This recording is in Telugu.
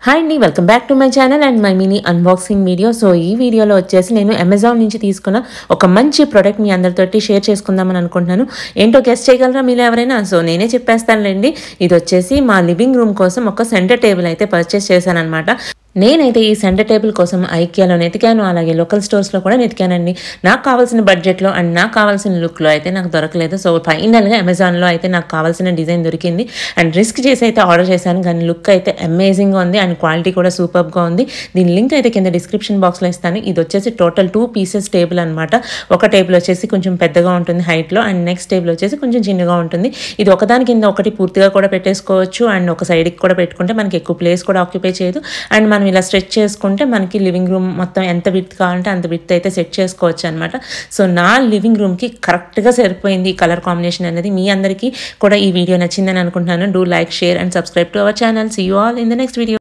హాయ్ అండి welcome back to my channel and my mini unboxing video so ఈ వీడియోలో వచ్చేసి నేను అమెజాన్ నుంచి తీసుకున్న ఒక మంచి ప్రోడక్ట్ మీ అందరితోటి షేర్ చేసుకుందామని అనుకుంటున్నాను ఏంటో గెస్ట్ చేయగలరా మీరు ఎవరైనా సో నేనే చెప్పేస్తానులేండి ఇది వచ్చేసి మా లివింగ్ రూమ్ కోసం ఒక సెంటర్ టేబుల్ అయితే పర్చేస్ చేశాను అనమాట నేనైతే ఈ సెంటర్ టేబుల్ కోసం ఐకియాలో వెతికాను అలాగే లోకల్ స్టోర్స్లో కూడా వెతికానండి నాకు కావాల్సిన బడ్జెట్లో అండ్ నాకు కావాల్సిన లుక్లో అయితే నాకు దొరకలేదు సో ఫైనల్గా అమెజాన్లో అయితే నాకు కావాల్సిన డిజైన్ దొరికింది అండ్ రిస్క్ చేసి అయితే ఆర్డర్ చేశాను కానీ లుక్ అయితే అమేజింగ్గా ఉంది అండ్ క్వాలిటీ కూడా సూపర్గా ఉంది దీని లింక్ అయితే కింద డిస్క్రిప్షన్ బాక్స్లో ఇస్తాను ఇది వచ్చేసి టోటల్ టూ పీసెస్ టేబుల్ అనమాట ఒక టేబుల్ వచ్చేసి కొంచెం పెద్దగా ఉంటుంది హైట్లో అండ్ నెక్స్ట్ టేబుల్ వచ్చేసి కొంచెం చిన్నగా ఉంటుంది ఇది ఒకదాని కింద ఒకటి పూర్తిగా కూడా పెట్టేసుకోవచ్చు అండ్ ఒక సైడ్కి కూడా పెట్టుకుంటే మనకి ఎక్కువ ప్లేస్ కూడా ఆక్యుపై చేయదు అండ్ మనం ఇలా స్ట్రెచ్ చేసుకుంటే మనకి లివింగ్ రూమ్ మొత్తం ఎంత విత్ కావాలంటే అంత విత్ అయితే సెట్ చేసుకోవచ్చు అనమాట సో నా లివింగ్ రూమ్కి కరెక్ట్గా సరిపోయింది ఈ కలర్ కాంబినేషన్ అనేది మీ అందరికీ కూడా ఈ వీడియో నచ్చిందని అనుకుంటున్నాను do like share and subscribe to our channel see you all in the next video